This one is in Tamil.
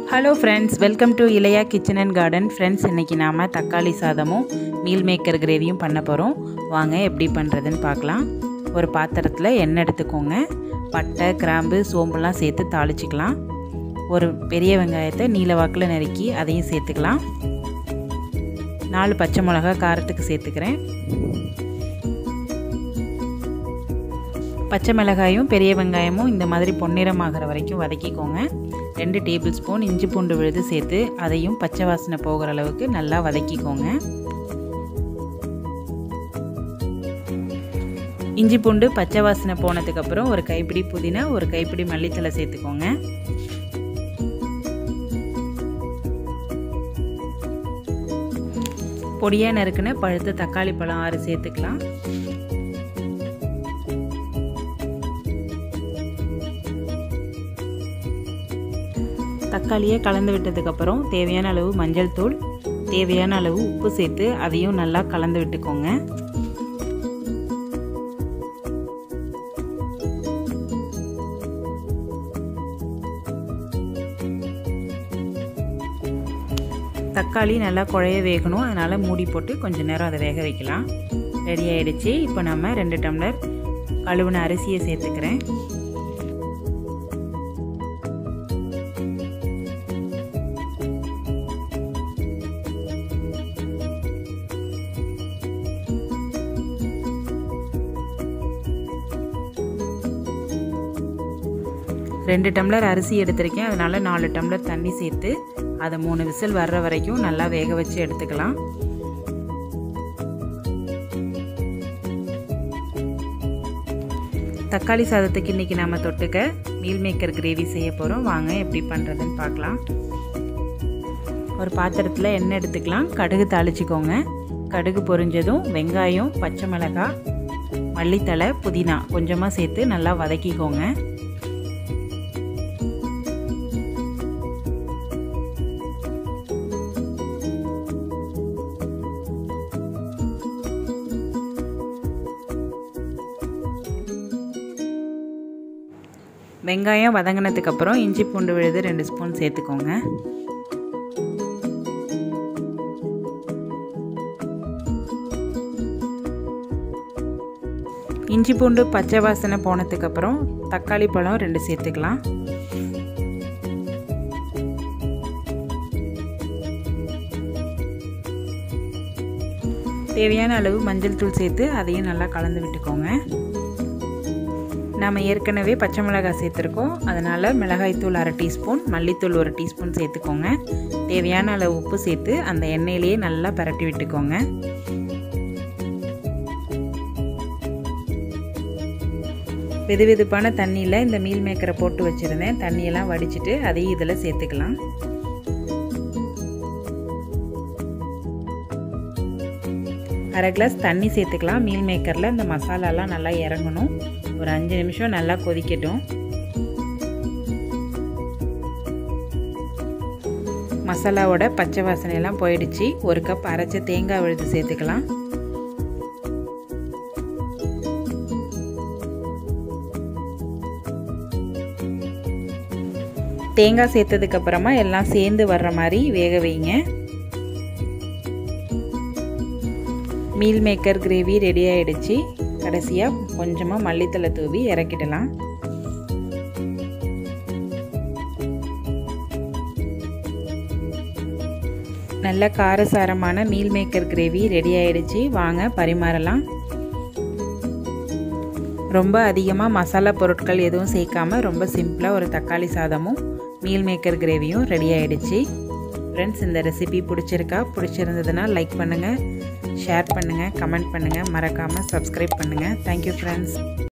hello friends welcome to Ilaiya kitchen and garden friends இன்றைக்கி நாம் தக்காளி சாதமும் மீல் மேக்கர் கிரேவியும் பண்ண போகிறோம் வாங்க எப்படி பண்ணுறதுன்னு பார்க்கலாம் ஒரு பாத்திரத்தில் எண்ணெய் எடுத்துக்கோங்க பட்டை கிராம்பு சோம்புலாம் சேர்த்து தாளிச்சிக்கலாம் ஒரு பெரிய வெங்காயத்தை நீல வாக்கில் நறுக்கி அதையும் சேர்த்துக்கலாம் நாலு பச்சை மிளகா காரத்துக்கு சேர்த்துக்கிறேன் பச்சை மிளகாயும் பெரிய வெங்காயமும் இந்த மாதிரி பொன்னிறமாகிற வரைக்கும் வதக்கிக்கோங்க ரெண்டு டேபிள் ஸ்பூன் இஞ்சி பூண்டு விழுது சேர்த்து அதையும் பச்சை வாசனை போகிற அளவுக்கு நல்லா வதக்கிக்கோங்க இஞ்சி பூண்டு பச்சை வாசனை போனதுக்கப்புறம் ஒரு கைப்பிடி புதினா ஒரு கைப்பிடி மல்லித்தலை சேர்த்துக்கோங்க பொடியாக நறுக்குன பழுத்த தக்காளி பழம் ஆறு சேர்த்துக்கலாம் தக்காளியை கலந்து விட்டதுக்கப்புறம் தேவையான அளவு மஞ்சள் தூள் தேவையான அளவு உப்பு சேர்த்து அதையும் நல்லா கலந்து விட்டுக்கோங்க தக்காளி நல்லா குழைய வேகணும் அதனால் மூடி போட்டு கொஞ்சம் நேரம் அதை வேக வைக்கலாம் ரெடி ஆகிடுச்சு இப்போ நம்ம ரெண்டு டம்ளர் கழுவுன அரிசியை சேர்த்துக்கிறேன் ரெண்டு டம்ளர் அரிசி எடுத்திருக்கேன் அதனால் நாலு டம்ளர் தண்ணி சேர்த்து அதை மூணு விசில் வர்ற வரைக்கும் நல்லா வேக வச்சு எடுத்துக்கலாம் தக்காளி சாதத்துக்கு இன்றைக்கி நம்ம தொட்டுக்க மீல் மேக்கர் கிரேவி செய்ய போகிறோம் வாங்க எப்படி பண்ணுறதுன்னு பார்க்கலாம் ஒரு பாத்திரத்தில் எண்ணெய் எடுத்துக்கலாம் கடுகு தாளிச்சிக்கோங்க கடுகு பொரிஞ்சதும் வெங்காயம் பச்சை மிளகாய் மல்லித்தலை புதினா கொஞ்சமாக சேர்த்து நல்லா வதக்கிக்கோங்க வெங்காயம் வதங்கினதுக்கப்புறம் இஞ்சி பூண்டு விழுது ரெண்டு ஸ்பூன் சேர்த்துக்கோங்க இஞ்சி பூண்டு பச்சை வாசனை போனதுக்கப்புறம் தக்காளி பழம் ரெண்டு சேர்த்துக்கலாம் தேவையான அளவு மஞ்சள் தூள் சேர்த்து அதையும் நல்லா கலந்து விட்டுக்கோங்க நம்ம ஏற்கனவே பச்சை மிளகாய் சேர்த்துருக்கோம் அதனால் மிளகாய்த்தூள் அரை டீஸ்பூன் மல்லித்தூள் ஒரு டீஸ்பூன் சேர்த்துக்கோங்க தேவையான அளவு உப்பு சேர்த்து அந்த எண்ணெயிலேயே நல்லா பரட்டி விட்டுக்கோங்க வெது வெதுப்பான தண்ணியில் இந்த மீல் மேக்கரை போட்டு வச்சுருந்தேன் தண்ணியெல்லாம் வடிச்சிட்டு அதையும் இதில் சேர்த்துக்கலாம் அரை கிளாஸ் தண்ணி சேர்த்துக்கலாம் மீல் மேக்கரில் இந்த மசாலாலாம் நல்லா இறங்கணும் ஒரு அஞ்சு நிமிஷம் நல்லா கொதிக்கட்டும் மசாலாவோட பச்சை வாசனையெல்லாம் போயிடுச்சு ஒரு கப் அரைச்ச தேங்காய் விழுது சேர்த்துக்கலாம் தேங்காய் சேர்த்ததுக்கப்புறமா எல்லாம் சேர்ந்து வர்ற மாதிரி வேக வைங்க மீல் மேக்கர் கிரேவி ரெடி ஆகிடுச்சு கடைசியாக கொஞ்சமாக மல்லித்தலை தூவி இறக்கிடலாம் நல்ல காரசாரமான மீல் மேக்கர் கிரேவி ரெடி ஆகிடுச்சு வாங்க பரிமாறலாம் ரொம்ப அதிகமாக மசாலா பொருட்கள் எதுவும் சேர்க்காம ரொம்ப சிம்பிளாக ஒரு தக்காளி சாதமும் மீல் மேக்கர் கிரேவியும் ரெடி ஆகிடுச்சு ஃப்ரெண்ட்ஸ் இந்த ரெசிபி பிடிச்சிருக்கா பிடிச்சிருந்ததுன்னா லைக் பண்ணுங்கள் ஷேர் பண்ணுங்கள் கமெண்ட் பண்ணுங்கள் மறக்காமல் சப்ஸ்கிரைப் பண்ணுங்கள் தேங்க்யூ ஃப்ரெண்ட்ஸ்